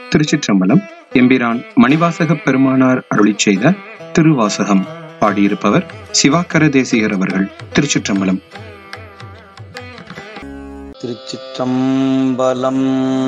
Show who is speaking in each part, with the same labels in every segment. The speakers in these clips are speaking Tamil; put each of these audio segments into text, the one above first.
Speaker 1: திருச்சிற்றம்பலம் எம்பிரான் மணிவாசக பெருமானார் அருளிச் செய்த திருவாசகம் பாடியிருப்பவர் சிவாக்கர தேசிகர் அவர்கள் திருச்சிற்றம்பலம்
Speaker 2: திருச்சிற்றம்பலம்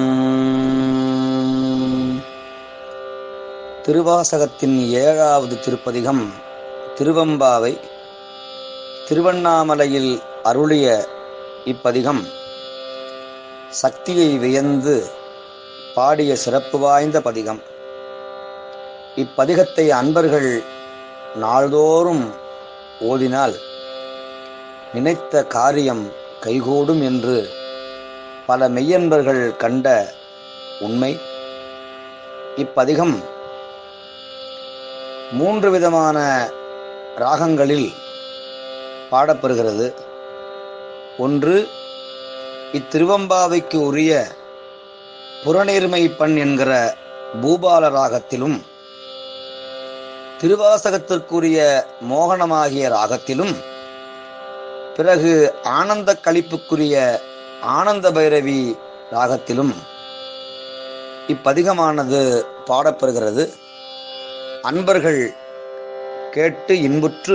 Speaker 2: திருவாசகத்தின் ஏழாவது திருப்பதிகம் திருவம்பாவை திருவண்ணாமலையில் அருளிய இப்பதிகம் சக்தியை வியந்து பாடிய சிறப்பு வாய்ந்த பதிகம் இப்பதிகத்தை அன்பர்கள் நாள்தோறும் ஓதினால் நினைத்த காரியம் கைகூடும் என்று பல மெய்யன்பர்கள் கண்ட உண்மை இப்பதிகம் மூன்று விதமான ராகங்களில் பாடப்பெறுகிறது ஒன்று இத்திருவம்பாவைக்கு உரிய புறநேர்மை பண் என்கிற பூபால ராகத்திலும் திருவாசகத்திற்குரிய மோகனமாகிய ராகத்திலும் பிறகு ஆனந்த கழிப்புக்குரிய ஆனந்த பைரவி ராகத்திலும் இப்பதிகமானது பாடப்பெறுகிறது அன்பர்கள் கேட்டு இன்புற்று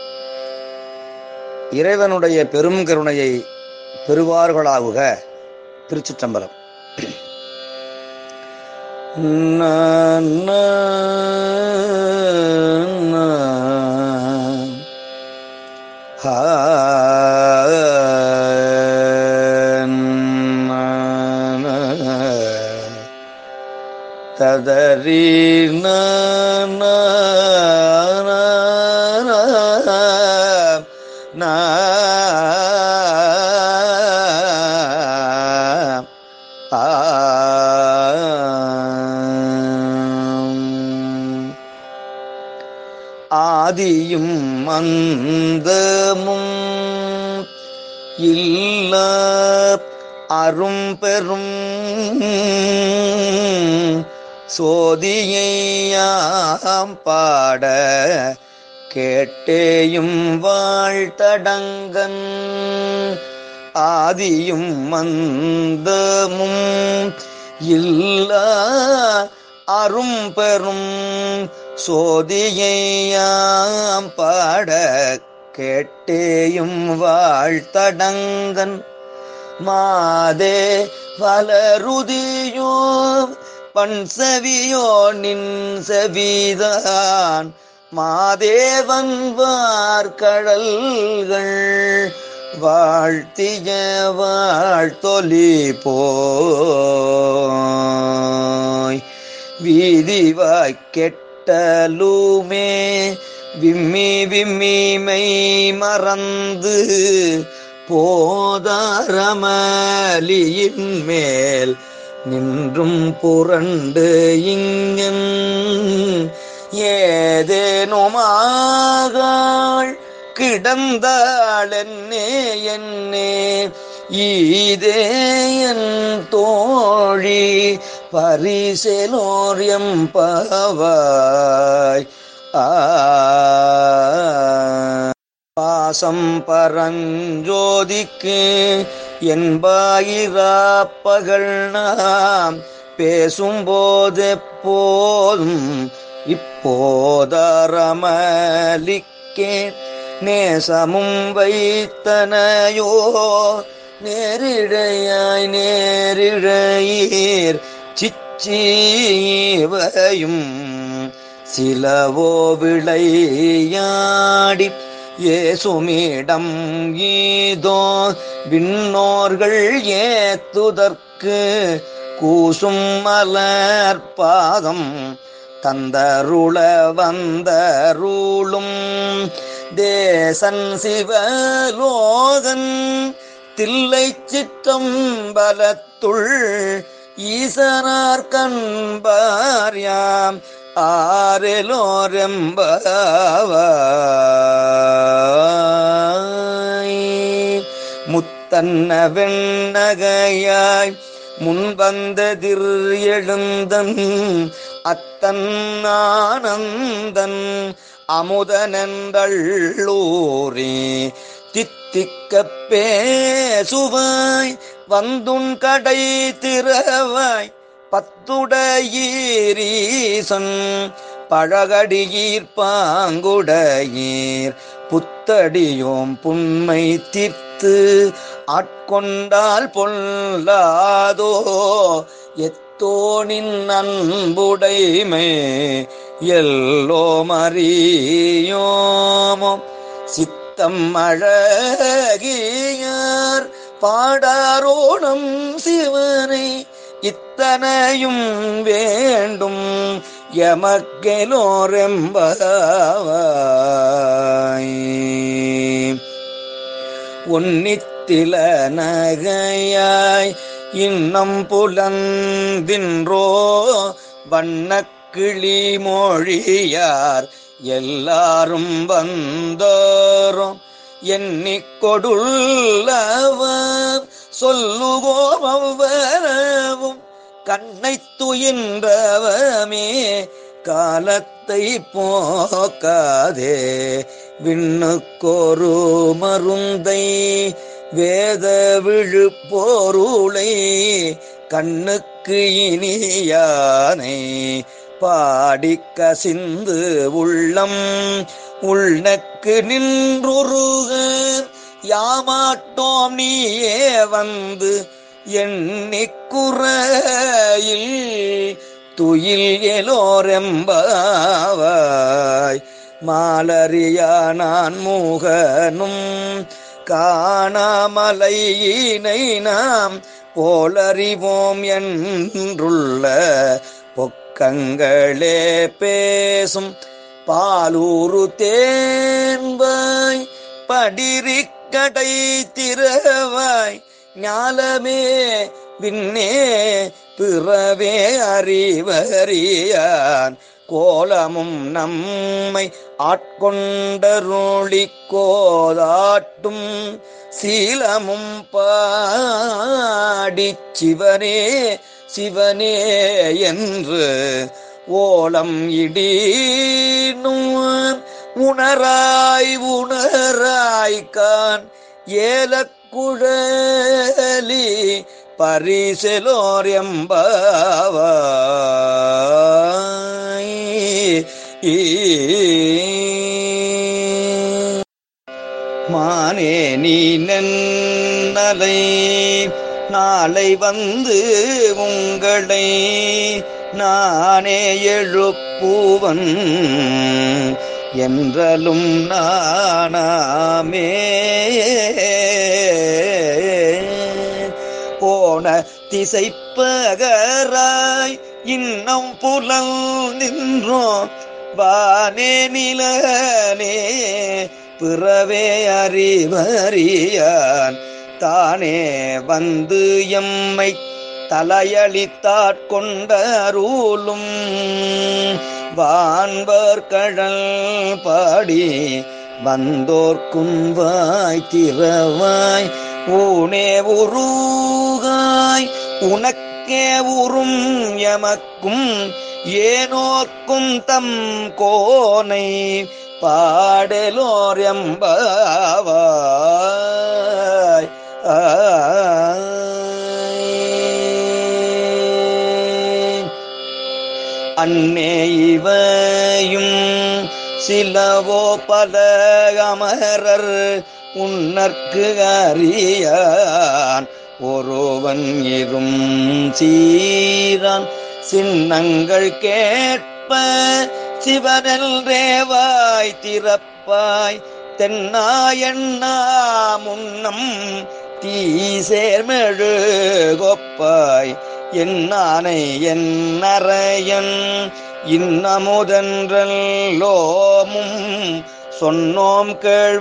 Speaker 2: இறைவனுடைய பெரும் கருணையை பெறுவார்களாகுக திருச்சிற்றம்பலம் ததறி ஆதியும் மந்தமும் இல்ல அரும் பெரும் சோதியையாம் பாட கேட்டேயும் வாழ்த்தடங்கன் ஆதியும் மந்தமும் இல்ல அரும் பெரும் சோதியையாம் பாட கேட்டேயும் வாழ்த்தடங்கன் மாதே வளருதியோ பண் செவியோ நின் செவிதான் மாதேவன் வார்கடல்கள் வாழ்த்திய வாழ்த்தொலி போய் வீதிவாய் கெட்டலுமே விம்மி விம்மிமை மறந்து போதாரமலியின் மேல் நின்றும் புரண்டு இங்கன் ஏதேனுமாகாள் கிடந்தாள் என்னே என்னே ஈதே என் தோழி பரிசெலோர் எம்பவாய் பாசம் பரஞ்சோதிக்கு என்பாயிராப்பகள் நாம் பேசும்போதெப்போதும் இப்போதரமலிக்கே நேசமும் வைத்தனையோ நேரிழையாய் நேரிழையீர் சிச்சீவையும் சிலவோ விளையாடி ஏசுமிடம் ஈதோ விண்ணோர்கள் ஏத்துதற்கு கூசும் மலர் பாதம் தந்தருள வந்தருளும் தேசன் சிவலோகன் தில்லை சிற்றம்பலத்துள் ஈசனார் கண்பார்யாம் ஆரெலோரெம்பாவாய் முத்தன்ன வெண்ணகையாய் முன்வந்ததிர் எழுந்தன் அத்தன் ஆனந்தன் அமுதனென்றள்ளூரே தித்திக்க பேசுவாய் வந்துன் கடை திறவாய் பத்துடையீரீசன் பழகடியீர் பாங்குடையீர் புத்தடியோம் புண்மை தீர்த்து ஆட்கொண்டால் பொல்லாதோ எத்தோனின் அன்புடைமை எல்லோம் அறியோமோ சித்தம் அழகியார் பாடாரோணம் சிவனை இத்தனையும் வேண்டும் எமக்கெலோரெம்பவாய் உன்னித்தில நகையாய் இன்னம் புலந்தின்றோ வண்ணக்கிளி மொழியார் எல்லாரும் வந்தோரும் எண்ணிக் கொடுள்ளவர் சொல்லுவோம் அவ்வரவும் கண்ணை துயின்றவமே காலத்தை போக்காதே விண்ணுக்கொரு மருந்தை வேத விழுப்பொருளை கண்ணுக்கு இனியானை பாடி கசிந்து உள்ளம் உள்நக்கு நின்றுருக யாமாட்டோம் நீயே வந்து எண்ணிக்குறையில் துயில் எலோரெம்பாவாய் மாலறியா நான் மூகனும் காணாமலையினை நாம் போலறிவோம் என்றுள்ள பொக்கங்களே பேசும் பாலூரு தேன்பாய் படிரிக்கடை திறவாய் ஞாலமே விண்ணே பிறவே அறிவறியான் கோலமும் நம்மை ஆட்கொண்டருளி கோதாட்டும் சீலமும் பாடி சிவனே சிவனே என்று ஓலம் இடீனும் உணராய் உணராய் கான் ஏலக்குழலி பரிசெலோர் எம்பாவாய் மானே நீ நென்னலை நாளை வந்து உங்களை நானே எழுப்புவன் என்றலும் நானாமே போன திசைப்பகராய் இன்னம் புலல் நின்றோம் வானே நிலனே பிறவே அறிவறியான் தானே வந்து எம்மை தலையளித்தாட்கொண்டருளும் வான்பர் கடல் பாடி வந்தோர்க்குன்வாய் திறவாய் ஊனே உருகாய் உனக்கே உறும் எமக்கும் ஏனோர்க்கும் தம் கோனை பாடலோர் எம்பாவாய் ஆய். அன்னே இவையும் சிலவோ பல அமரர் உன்னற்கு அறியான் ஒருவன் இரும் சீரான் சின்னங்கள் கேட்ப சிவனென்றேவாய் திறப்பாய் தென்னாயண்ணா முன்னம் தீ சேர்மெழு கொப்பாய் என்னானை என் அறையன் இன்னமுதன்றல்லோமும் சொன்னோம்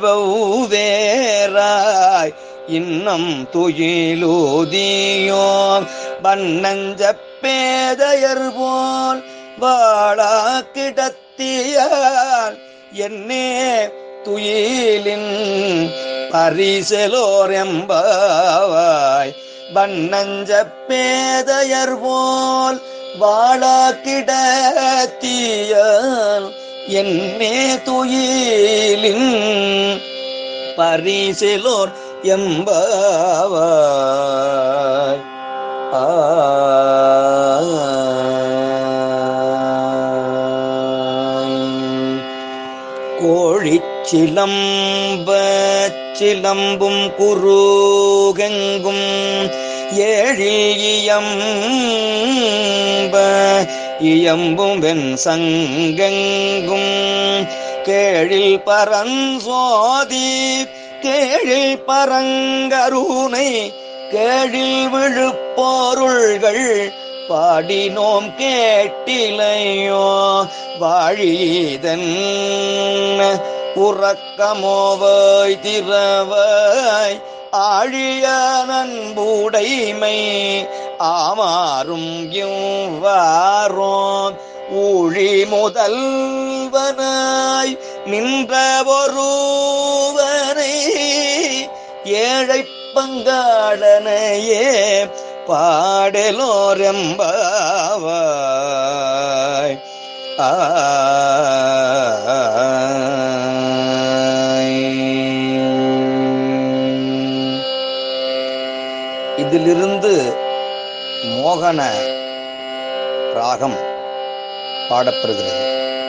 Speaker 2: கேழ்வவேராய் இன்னம் துயிலூதியோம் வண்ணஞ்ச பேதையர் போல் வாழா கிடத்தியால் என்னே துயிலின் பரிசலோர் எம்பாவாய் வண்ணஞ்ச பேதையர் போல் வாழா கிடத்தியால் என்னே துயிலின் பரிசிலோர் எம்பாவாய் ஆ ஆழிச்சிலம்ப சிலம்பும் குருகெங்கும் ஏழில் இயம்ப இயம்பும் வெண் சங்கெங்கும் கேழில் பரஞ்சோதி கேழில் பரங்கருணை கேழில் விழுப்பொருள்கள் பாடினோம் கேட்டிலையோ வாழிதன் உறக்கமோவாய் திறவாய் ஆழிய நண்புடைமை ஆமாறும் இவ்வாரோம் ஊழி முதல்வனாய் நின்ற ஒருவனை ஏழை பங்காளனையே பாடலோரெம்பாவாய் இதிலிருந்து மோகன ராகம் பாடப்படுகிறது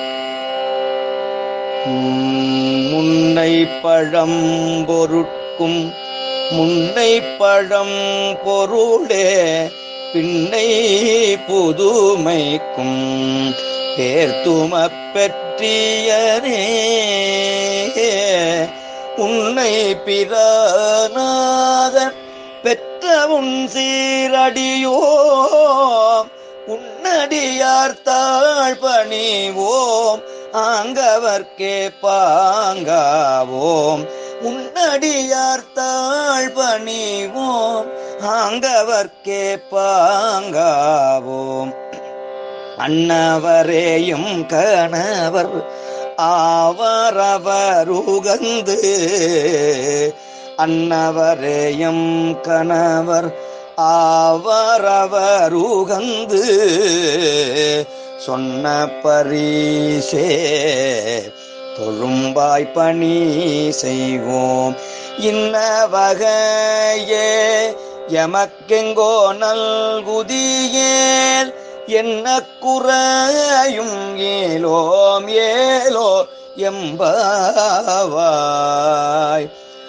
Speaker 2: முன்னை பழம் பொருட்கும் முன்னை பழம் பொருளே பின்னை புதுமைக்கும் பேர்த்தும பெற்றியனே உன்னை பிரானாத பெற்ற உன் சீரடியோ உன்னடியார் தாழ் பணிவோம் ஆங்கவர்க்கே பாங்காவோம் உன்னடியார் தாழ் பணிவோம் ஆங்கவர்க்கே பாங்காவோம் அன்னவரேயும் கணவர் ஆவரவருகந்து அன்னவரேயும் கணவர் ஆவரவருகந்து சொன்ன பரிசே தொழும்பாய் பணி செய்வோம் இன்ன வகையே எமக்கெங்கோ நல்குதியேல் என்ன குறையும் ஏலோம் ஏலோ எம்பாவாய்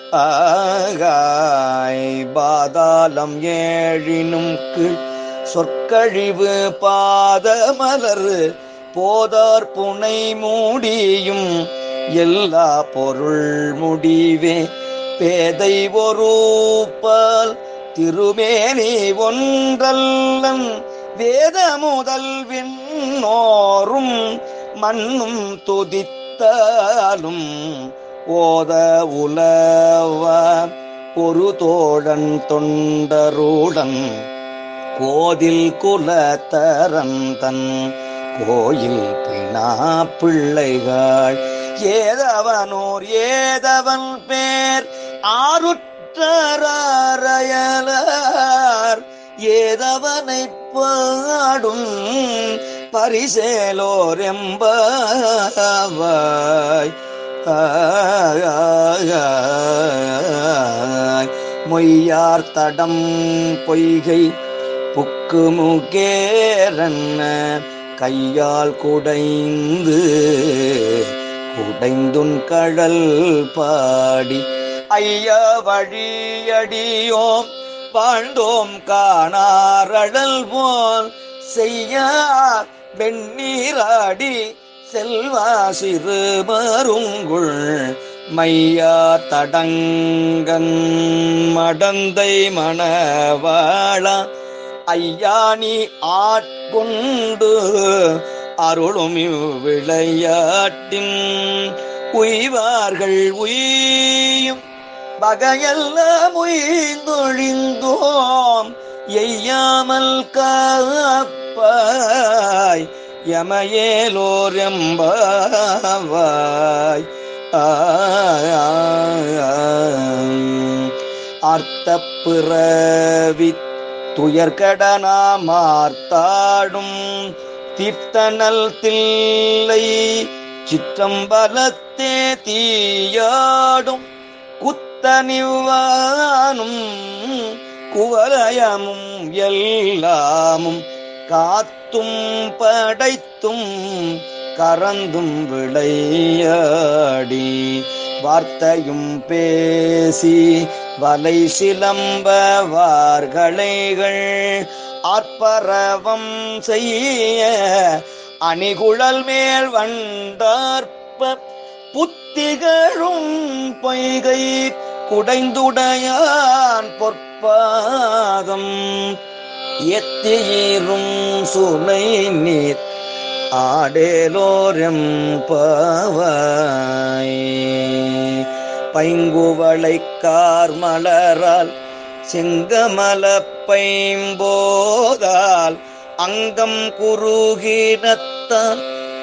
Speaker 2: ஆகாய் பாதாளம் ஏழினும் கீழ் சொற்கழிவு பாதமலர் போதார் புனை மூடியும் எல்லா பொருள் முடிவே பேதை ஒருப்பால் திருமேனி ஒன்றல்லன் வேத முதல் விண்ணோரும் மண்ணும் துதித்தாலும் ஓத உலவ ஒரு தோழன் தொண்டருடன் கோதில் குலத்தரந்தன் கோயில் பினா பிள்ளைகள் ஏதவனோர் ஏதவன் பேர் ஆருற்றரையலார் ஏதவனை பாடும் பரிசேலோர் எம்பாவாய் மொய்யார் தடம் பொய்கை புக்கு முகேரன்ன கையால் குடைந்து குடைந்துன் கடல் பாடி ஐயா வழியடியோம் வாழ்ந்தோம் காணாரடல் போல் செய்ய வெண்ணீராடி செல்வா சிறு மருங்குள் மையா தடங்கன் மடந்தை மணவாளா ஐயானி ஆட்கொண்டு அருளும் இவ்விளையாட்டின் உய்வார்கள் உய்யும் வகையெல்லாம் உய்ந்தொழிந்தோம் எய்யாமல் காப்பாய் யமயேலோர் எம்பாவாய் அர்த்த பிறவி துயர்கடனாமார்த்தாடும் தீர்த்தனல் தில்லை சிற்றம்பலத்தே தீயாடும் குத்தனிவானும் குவலயமும் எல்லாமும் காத்தும் படைத்தும் கறந்தும் விளையாடி வார்த்தையும் பேசி வலை சிலம்ப வார்களைகள் ஆர்ப்பரவம் செய்ய அணிகுழல் மேல் வண்டார்ப்ப புத்திகளும் பொய்கை குடைந்துடையான் பொற்பாதம் எத்தியீரும் சுனை நீர் ஆடேலோரம் பாவாய் பைங்குவளை கார்மலரால் செங்கமல பைம்போதால் அங்கம் குறுகினத்தால்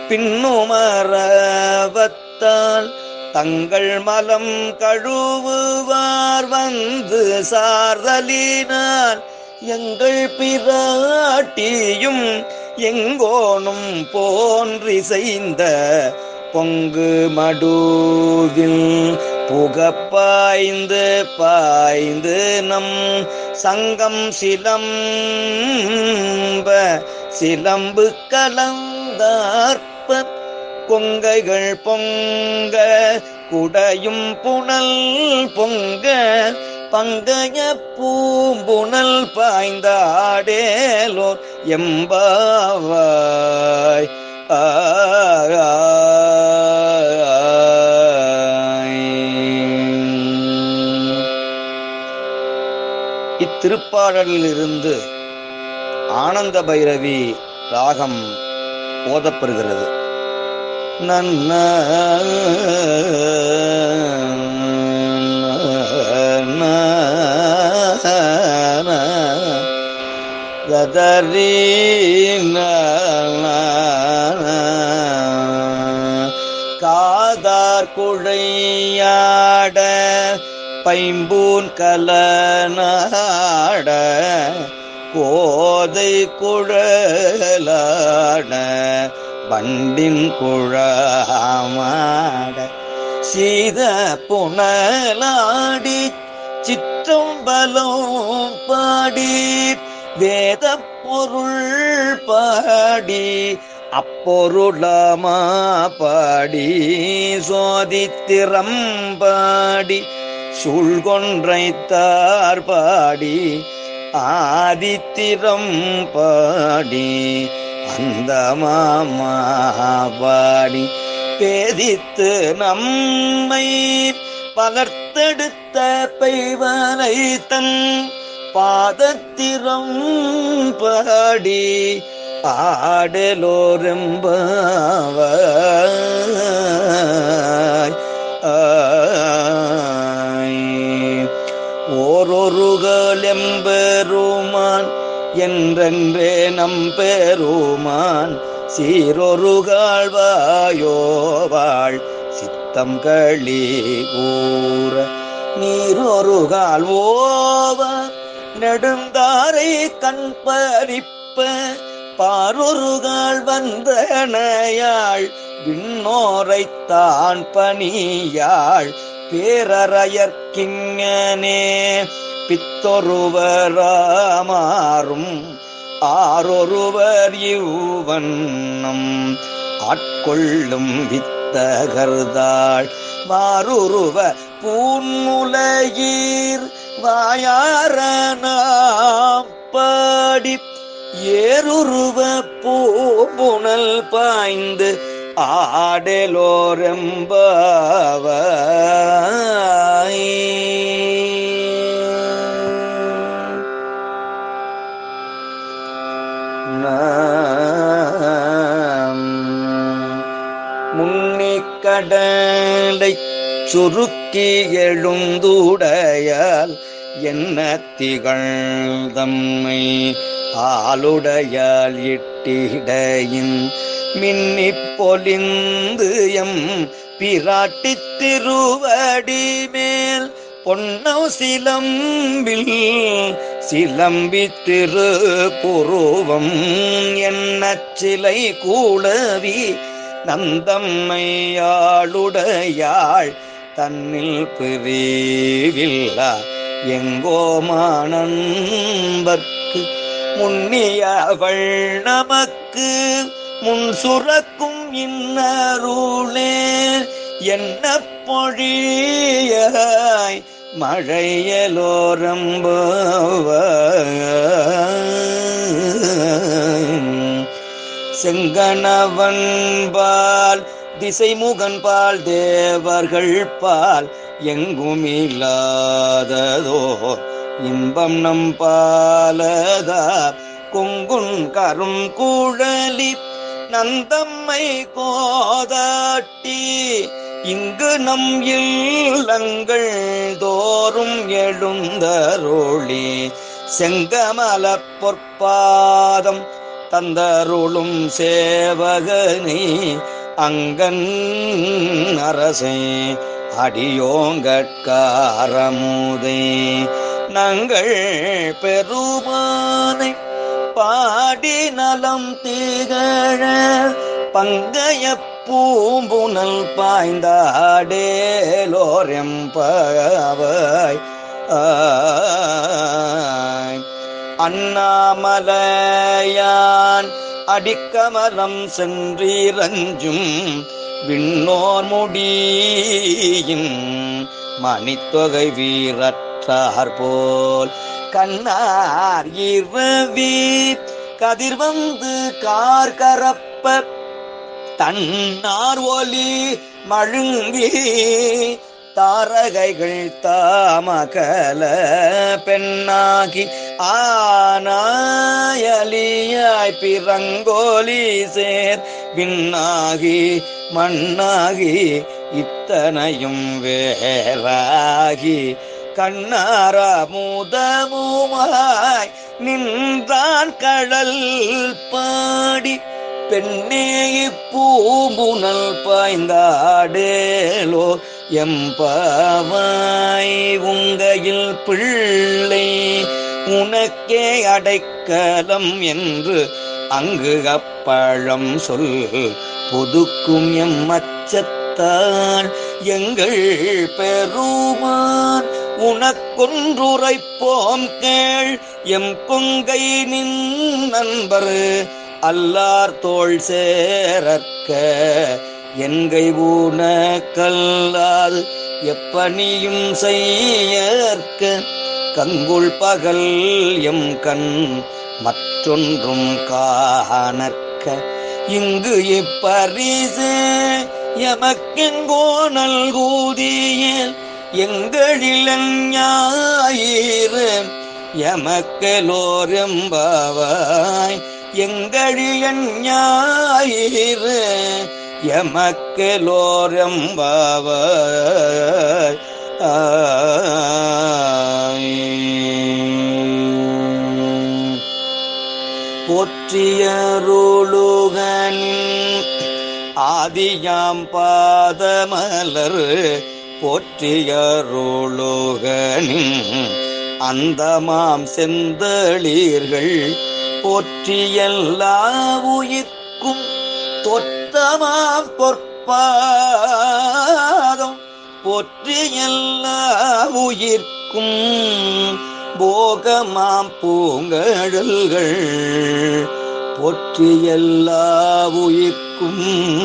Speaker 2: பின்னுமரவத்தால் தங்கள் மலம் கழுவுவார் வந்து சார்தலினால் எங்கள் பிராட்டியும் எங்கோனும் போன்றி செய்த பொங்கு மடுவில் புகப்பாய்ந்து பாய்ந்து நம் சங்கம் சிலம்ப சிலம்பு கலந்தார்ப்ப கொங்கைகள் பொங்க குடையும் புனல் பொங்க பங்கைய பூம்புணல் பாய்ந்தாடேலோர் எம்பாவாய் இத்திருப்பாடலிலிருந்து ஆனந்த பைரவி ராகம் ஓதப்பெறுகிறது நன்ன கதறி காதார் குழையாட பைம்பூன் கலநாட கோதை குழலாட வண்டின் குழாமாட சீத புனலாடி சிற்றம்பலம் பாடி வேத பொருள் பாடி அப்பொருளமா பாடி சோதித்திரம் பாடி சூழ்கொன்றைத்தார் பாடி ஆதித்திரம் பாடி அந்த மாமா பாடி பேதித்து நம்மை பலர்த்தெடுத்த பெய்வனை தன் பாதத்திரம் பாடி ஆடலோரெம்பாவாய் ஓரொருகள் எம்பெருமான் என்றென்றே நம்பெருமான் சீரொருகாள் வாயோவாள் சித்தம் களி கூற நீரொருகால் ஓவ நெடுந்தாரை கண் பறிப்ப பாரொருகால் வந்தனையாள் விண்ணோரைத்தான் பணியாள் பேரறையற்கிங்கனே பித்தொருவராமாறும் ஆரொருவர் இவ்வண்ணம் ஆட்கொள்ளும் வித்தகர்தாள் வாருருவ பூன்முலையீர் வாயார நாம் பாடி ஏருருவ பூபுணல் பாய்ந்து ஆடலோரெம்பாவாய் முன்னிக்கடலை சுருக்கி எழுந்துடையால் என்ன திகழ்தம்மை ஆளுடையால் இட்டிடையின் மின்னிப் பொலிந்து எம் பிராட்டி திருவடி மேல் பொன்னவ் சிலம்பில் சிலம்பி திரு புருவம் என்ன சிலை கூடவி நந்தம்மையாளுடையாள் தன்னில் பிரிவில்லா எங்கோமானன்பர்க்கு முன்னியவள் நமக்கு முன் சுரக்கும் இன்னருளே என்ன பொழியாய் மழையலோரம்ப செங்கணவன் பால் திசைமுகன் பால் தேவர்கள் பால் எங்குமில்லாததோ இன்பம் நம் பாலதா கொங்குன் கரும் குழலி நந்தம்மை கோதாட்டி இங்கு நம் இல்லங்கள் தோறும் எழுந்தருளி செங்கமல பொற்பாதம் தந்தருளும் சேவகனே அங்கன் அரசே அடியோங்கட்காரமுதே நங்கள் பெருமானை பாடி நலம் திகழ பங்கைய பூம்புனல் பாய்ந்தாடேலோரெம்பவாய் ஆய் அண்ணாமலையான் அடிக்கமலம் சென்றீரஞ்சும் விண்ணோர் முடியின் மணித்தொகை வீரற்றார் போல் கண்ணார் இரவி கதிர் வந்து கார் கரப்ப தன்னார் ஒலி மழுங்கி தாரகைகள் தாமகல பெண்ணாகி ஆனாயலியாய் பிறங்கோலி சேர் விண்ணாகி மண்ணாகி இத்தனையும் வேறாகி கண்ணார முதமுமாய் நின்றான் கடல் பாடி பெண்ணே பூம்புனல் பாய்ந்தாடேலோ எம்பவாய் உங்கையில் பிள்ளை உனக்கே அடைக்கலம் என்று அங்கு அப்பழம் சொல் பொதுக்கும் எம் அச்சத்தால் எங்கள் பெருமான் உனக்கொன்றுரைப்போம் கேள் எம் கொங்கை நின் நண்பர் அல்லார் தோள் சேரற்க என்கை ஊனக்கல்லாது எப்பணியும் செய்யற்க கங்குள் பகல் எம் கண் மற்றொன்றும் காணற்க இங்கு இப்பரிசு எமக்கெங்கோ நல்கூதியல் எங்களில் ஞாயிறு எமக்கலோரெம்பாவாய் எங்களில் ஞாயிறு எமக்கலோரெம்பாவாய் ஆய். போற்றியருளுகனின் ஆதியாம் பாதமலர் போற்றியருளுகனின் அந்தமாம் செந்தளீர்கள் போற்றியல்லா உயிர்க்கும் தொத்தமாம் பொற்பாதம் போற்றியல்லா உயிர்க்கும் போகமாம் பூங்கழல்கள் போற்றியல்லா உயிர்க்கும்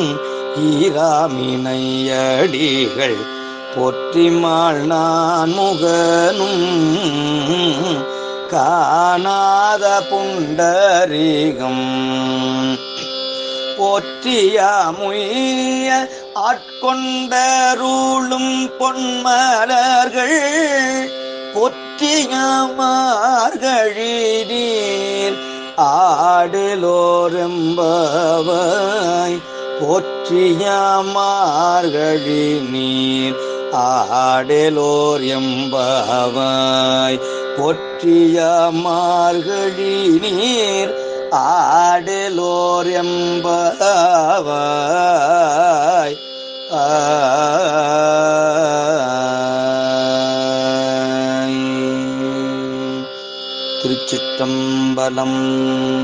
Speaker 2: ஈராமினையடிகள் போற்றிமாள் நான் முகனும் காணாத புண்டரீகம் போற்றியாமுய ஆட்கொண்டருளும் பொன்மலர்கள் பொற்றியமார்கழி நீர் ஆடலோரெம்பவாய் போற்றியமார்கழி நீர் ஆடலோர் எம்பவாய் பொற்றியமார்கழி நீர் ஆடலோர் எம்பவாய் ஆய். திருச்சிற்றம்பலம்